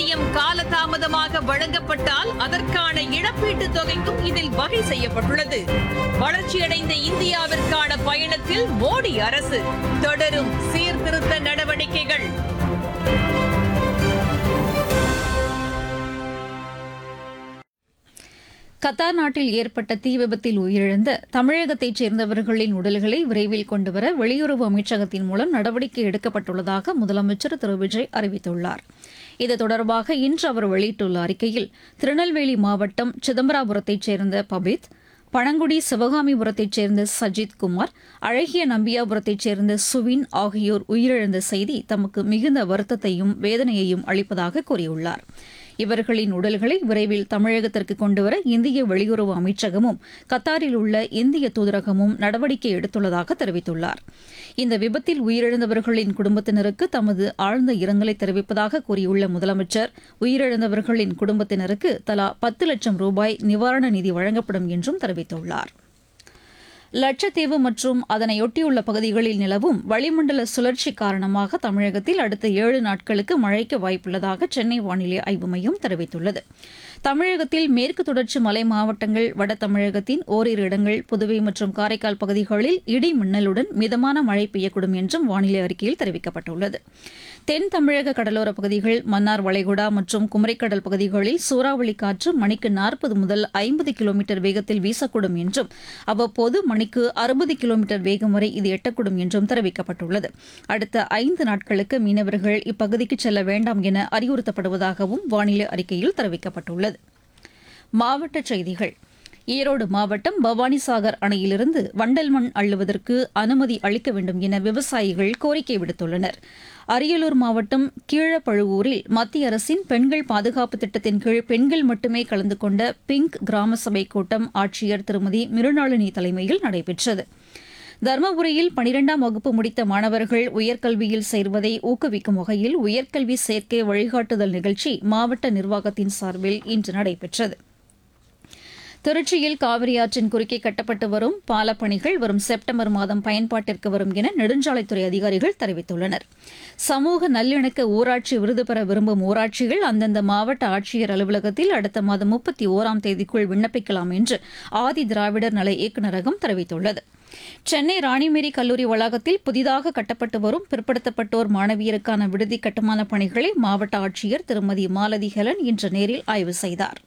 ஊதியம் காலதாமதமாக வழங்கப்பட்டால் அதற்கான இழப்பீட்டுத் தொகைக்கும் இதில் வகை செய்யப்பட்டுள்ளது வளர்ச்சியடைந்த இந்தியாவிற்கான பயணத்தில் மோடி அரசு தொடரும் சீர்திருத்த நடவடிக்கைகள் கத்தார் நாட்டில் ஏற்பட்ட தீ விபத்தில் உயிரிழந்த தமிழகத்தைச் சேர்ந்தவர்களின் உடல்களை விரைவில் கொண்டுவர வெளியுறவு அமைச்சகத்தின் மூலம் நடவடிக்கை எடுக்கப்பட்டுள்ளதாக முதலமைச்சர் திரு விஜய் அறிவித்துள்ளார் இது தொடர்பாக இன்று அவர் வெளியிட்டுள்ள அறிக்கையில் திருநெல்வேலி மாவட்டம் சிதம்பராபுரத்தைச் சேர்ந்த பபித் பழங்குடி சிவகாமிபுரத்தைச் சேர்ந்த சஜித் குமார் அழகிய நம்பியாபுரத்தைச் சேர்ந்த சுவின் ஆகியோர் உயிரிழந்த செய்தி தமக்கு மிகுந்த வருத்தத்தையும் வேதனையையும் அளிப்பதாக கூறியுள்ளார் இவர்களின் உடல்களை விரைவில் தமிழகத்திற்கு கொண்டுவர இந்திய வெளியுறவு அமைச்சகமும் கத்தாரில் உள்ள இந்திய தூதரகமும் நடவடிக்கை எடுத்துள்ளதாக தெரிவித்துள்ளார் இந்த விபத்தில் உயிரிழந்தவர்களின் குடும்பத்தினருக்கு தமது ஆழ்ந்த இரங்கலை தெரிவிப்பதாக கூறியுள்ள முதலமைச்சர் உயிரிழந்தவர்களின் குடும்பத்தினருக்கு தலா பத்து லட்சம் ரூபாய் நிவாரண நிதி வழங்கப்படும் என்றும் தெரிவித்துள்ளார் லட்சத்தீவு மற்றும் அதனையொட்டியுள்ள பகுதிகளில் நிலவும் வளிமண்டல சுழற்சி காரணமாக தமிழகத்தில் அடுத்த ஏழு நாட்களுக்கு மழைக்கு வாய்ப்புள்ளதாக சென்னை வானிலை ஆய்வு மையம் தெரிவித்துள்ளது தமிழகத்தில் மேற்கு தொடர்ச்சி மலை மாவட்டங்கள் வட தமிழகத்தின் ஓரிரு இடங்கள் புதுவை மற்றும் காரைக்கால் பகுதிகளில் இடி மின்னலுடன் மிதமான மழை பெய்யக்கூடும் என்றும் வானிலை அறிக்கையில் தெரிவிக்கப்பட்டுள்ளது தென் தமிழக கடலோரப் பகுதிகள் மன்னார் வளைகுடா மற்றும் குமரிக்கடல் பகுதிகளில் சூறாவளி காற்று மணிக்கு நாற்பது முதல் ஐம்பது கிலோமீட்டர் வேகத்தில் வீசக்கூடும் என்றும் அவ்வப்போது மணிக்கு அறுபது கிலோமீட்டர் வேகம் வரை இது எட்டக்கூடும் என்றும் தெரிவிக்கப்பட்டுள்ளது அடுத்த ஐந்து நாட்களுக்கு மீனவர்கள் இப்பகுதிக்கு செல்ல வேண்டாம் என அறிவுறுத்தப்படுவதாகவும் வானிலை அறிக்கையில் தெரிவிக்கப்பட்டுள்ளது மாவட்டச் செய்திகள் ஈரோடு மாவட்டம் பவானிசாகர் அணையிலிருந்து வண்டல் மண் அள்ளுவதற்கு அனுமதி அளிக்க வேண்டும் என விவசாயிகள் கோரிக்கை விடுத்துள்ளனர் அரியலூர் மாவட்டம் கீழப்பழுவூரில் மத்திய அரசின் பெண்கள் பாதுகாப்பு திட்டத்தின் கீழ் பெண்கள் மட்டுமே கலந்து கொண்ட பிங்க் கிராம சபை கூட்டம் ஆட்சியர் திருமதி மிருணாளினி தலைமையில் நடைபெற்றது தருமபுரியில் பனிரெண்டாம் வகுப்பு முடித்த மாணவர்கள் உயர்கல்வியில் சேர்வதை ஊக்குவிக்கும் வகையில் உயர்கல்வி சேர்க்கை வழிகாட்டுதல் நிகழ்ச்சி மாவட்ட நிர்வாகத்தின் சார்பில் இன்று நடைபெற்றது திருச்சியில் காவிரி ஆற்றின் குறுக்கே கட்டப்பட்டு வரும் பாலப்பணிகள் வரும் செப்டம்பர் மாதம் பயன்பாட்டிற்கு வரும் என நெடுஞ்சாலைத்துறை அதிகாரிகள் தெரிவித்துள்ளனர் சமூக நல்லிணக்க ஊராட்சி விருது பெற விரும்பும் ஊராட்சிகள் அந்தந்த மாவட்ட ஆட்சியர் அலுவலகத்தில் அடுத்த மாதம் முப்பத்தி ஓராம் தேதிக்குள் விண்ணப்பிக்கலாம் என்று ஆதி திராவிடர் நல இயக்குநரகம் தெரிவித்துள்ளது சென்னை ராணிமேரி கல்லூரி வளாகத்தில் புதிதாக கட்டப்பட்டு வரும் பிற்படுத்தப்பட்டோர் மாணவியருக்கான விடுதி கட்டுமான பணிகளை மாவட்ட ஆட்சியர் திருமதி மாலதி ஹெலன் இன்று நேரில் ஆய்வு செய்தார்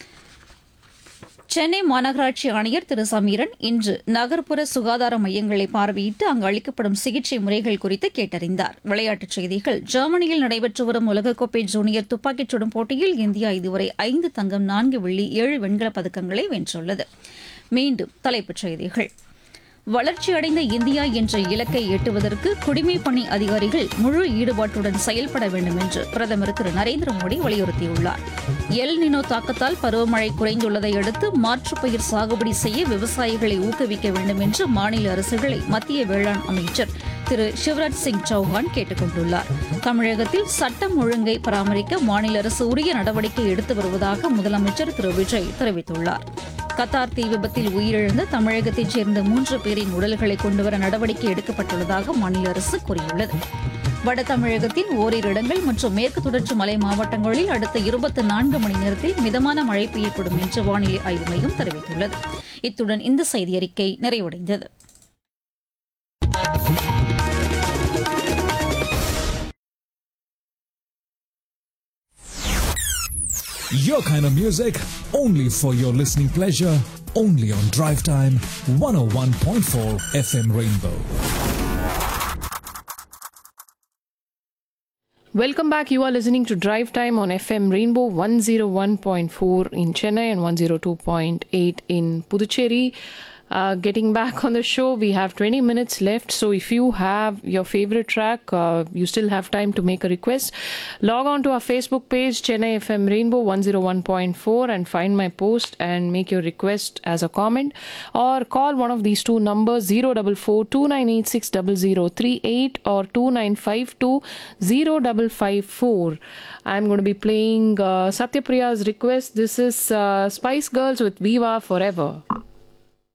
சென்னை மாநகராட்சி ஆணையர் திரு சமீரன் இன்று நகர்ப்புற சுகாதார மையங்களை பார்வையிட்டு அங்கு அளிக்கப்படும் சிகிச்சை முறைகள் குறித்து கேட்டறிந்தார் விளையாட்டுச் செய்திகள் ஜெர்மனியில் நடைபெற்று வரும் உலகக்கோப்பை ஜூனியர் துப்பாக்கிச் சுடும் போட்டியில் இந்தியா இதுவரை ஐந்து தங்கம் நான்கு வெள்ளி ஏழு வெண்கலப் பதக்கங்களை வென்றுள்ளது மீண்டும் தலைப்புச் செய்திகள் வளர்ச்சியடைந்த இந்தியா என்ற இலக்கை எட்டுவதற்கு குடிமைப் பணி அதிகாரிகள் முழு ஈடுபாட்டுடன் செயல்பட வேண்டும் என்று பிரதமர் திரு நரேந்திர மோடி வலியுறுத்தியுள்ளார் எல் நினோ தாக்கத்தால் பருவமழை குறைந்துள்ளதை அடுத்து மாற்றுப் பயிர் சாகுபடி செய்ய விவசாயிகளை ஊக்குவிக்க வேண்டும் என்று மாநில அரசுகளை மத்திய வேளாண் அமைச்சர் திரு சிவராஜ் சிங் சௌஹான் கேட்டுக் கொண்டுள்ளார் தமிழகத்தில் சட்டம் ஒழுங்கை பராமரிக்க மாநில அரசு உரிய நடவடிக்கை எடுத்து வருவதாக முதலமைச்சர் திரு விஜய் தெரிவித்துள்ளார் கத்தார் தீ விபத்தில் உயிரிழந்த தமிழகத்தைச் சேர்ந்த மூன்று பேரின் உடல்களை கொண்டுவர நடவடிக்கை எடுக்கப்பட்டுள்ளதாக மாநில அரசு கூறியுள்ளது வட தமிழகத்தின் ஓரிரு இடங்கள் மற்றும் மேற்கு தொடர்ச்சி மலை மாவட்டங்களில் அடுத்த இருபத்தி நான்கு மணி நேரத்தில் மிதமான மழை பெய்யக்கூடும் என்று வானிலை ஆய்வு மையம் தெரிவித்துள்ளது இத்துடன் இந்த செய்தி அறிக்கை நிறைவடைந்தது Your kind of music, only for your listening pleasure, only on Drive Time 101.4 FM Rainbow. Welcome back. You are listening to Drive Time on FM Rainbow 101.4 in Chennai and 102.8 in Puducherry. Uh, getting back on the show, we have 20 minutes left. So if you have your favorite track, uh, you still have time to make a request. Log on to our Facebook page, Chennai FM Rainbow 101.4, and find my post and make your request as a comment. Or call one of these two numbers 044 2986 0038 or 2952 0554. I'm going to be playing uh, Satyapriya's request. This is uh, Spice Girls with Viva Forever.